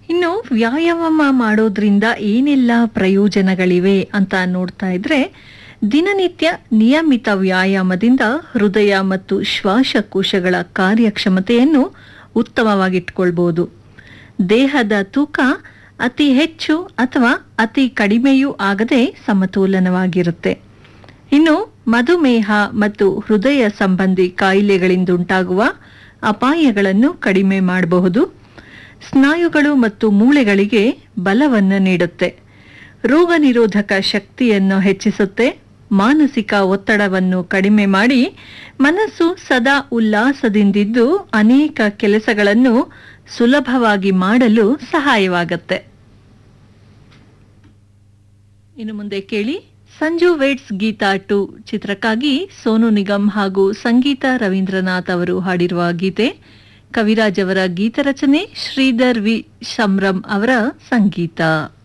ಇನ್ನು ವ್ಯಾಯಾಮ ಮಾಡೋದ್ರಿಂದ ಏನೆಲ್ಲ ಪ್ರಯೋಜನಗಳಿವೆ ಅಂತ ನೋಡ್ತಾ ಇದ್ರೆ ದಿನನಿತ್ಯ ನಿಯಮಿತ ವ್ಯಾಯಾಮದಿಂದ ಹೃದಯ ಮತ್ತು ಶ್ವಾಸಕೋಶಗಳ ಕಾರ್ಯಕ್ಷಮತೆಯನ್ನು ಉತ್ತಮವಾಗಿಟ್ಕೊಳ್ಬೋದು ದೇಹದ ತೂಕ ಅತಿ ಹೆಚ್ಚು ಅಥವಾ ಅತಿ ಕಡಿಮೆಯೂ ಆಗದೆ ಸಮತೋಲನವಾಗಿರುತ್ತೆ ಇನ್ನು ಮಧುಮೇಹ ಮತ್ತು ಹೃದಯ ಸಂಬಂಧಿ ಕಾಯಿಲೆಗಳಿಂದುಂಟಾಗುವ ಅಪಾಯಗಳನ್ನು ಕಡಿಮೆ ಮಾಡಬಹುದು ಸ್ನಾಯುಗಳು ಮತ್ತು ಮೂಳೆಗಳಿಗೆ ಬಲವನ್ನು ನೀಡುತ್ತೆ ರೋಗ ನಿರೋಧಕ ಶಕ್ತಿಯನ್ನು ಹೆಚ್ಚಿಸುತ್ತೆ ಮಾನಸಿಕ ಒತ್ತಡವನ್ನು ಕಡಿಮೆ ಮಾಡಿ ಮನಸ್ಸು ಸದಾ ಉಲ್ಲಾಸದಿಂದಿದ್ದು ಅನೇಕ ಕೆಲಸಗಳನ್ನು ಸುಲಭವಾಗಿ ಮಾಡಲು ಸಹಾಯವಾಗುತ್ತೆ ಇನ್ನು ಮುಂದೆ ಕೇಳಿ ಸಂಜು ವೇಟ್ಸ್ ಗೀತಾ ಟು ಚಿತ್ರಕ್ಕಾಗಿ ಸೋನು ನಿಗಮ್ ಹಾಗೂ ಸಂಗೀತ ರವೀಂದ್ರನಾಥ್ ಅವರು ಹಾಡಿರುವ ಗೀತೆ ಕವಿರಾಜ್ ಅವರ ಗೀತರಚನೆ ಶ್ರೀಧರ್ ವಿ ಸಂಭ್ರಮ್ ಅವರ ಸಂಗೀತ